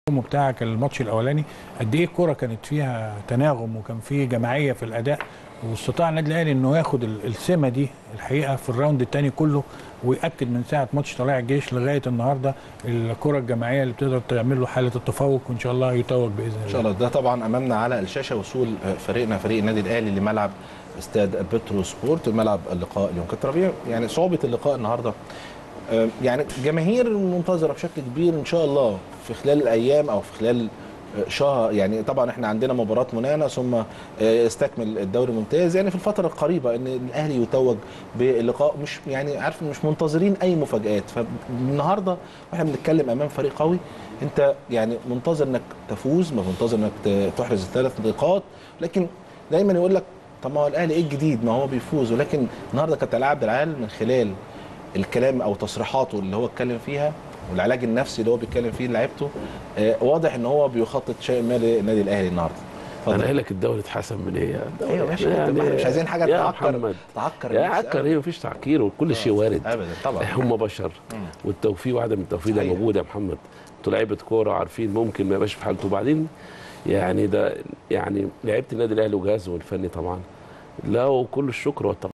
بتاعك الماتش الاولاني قد ايه الكوره كانت فيها تناغم وكان في جماعيه في الاداء واستطاع النادي الاهلي انه ياخد ال- السمه دي الحقيقه في الراوند الثاني كله ويأكد من ساعه ماتش طلائع الجيش لغايه النهارده الكره الجماعيه اللي بتقدر تعمل له حاله التفوق وان شاء الله يتوج باذن الله ان شاء الله ده طبعا امامنا على الشاشه وصول فريقنا فريق النادي الاهلي لملعب استاد بترو سبورت ملعب اللقاء اليوم كانت طبيعي يعني صعوبه اللقاء النهارده آه، يعني جماهير منتظره بشكل كبير ان شاء الله في خلال الايام او في خلال آه، شهر يعني طبعا احنا عندنا مباراه منانا ثم آه، يستكمل الدوري الممتاز يعني في الفتره القريبه ان الاهلي يتوج باللقاء مش يعني عارف مش منتظرين اي مفاجات فالنهارده واحنا بنتكلم امام فريق قوي انت يعني منتظر انك تفوز ما منتظر انك ت- تحرز الثلاث نقاط لكن دايما يقول لك طب ما هو الاهلي ايه الجديد ما هو بيفوز ولكن النهارده كابتن علاء عبد العال من خلال الكلام او تصريحاته اللي هو اتكلم فيها والعلاج النفسي اللي هو بيتكلم فيه لعيبته آه، واضح ان هو بيخطط شيء ما للنادي الاهلي النهارده انا اتفضل. قايل لك الدوري اتحسن من ايه الدوري ايوه ماشي يعني- ما احنا مش عايزين حاجه يا تعكر محمد تعكر يا الناس عكر ايه مفيش تعكير وكل شيء وارد ابدا طبعا هم بشر والتوفيق وعدم التوفيق ده صحيح. موجود يا محمد انتوا لعيبه كوره عارفين ممكن ما يبقاش في حالته وبعدين يعني ده يعني لعيبه النادي الاهلي وجهازه الفني طبعا له كل الشكر والتقدير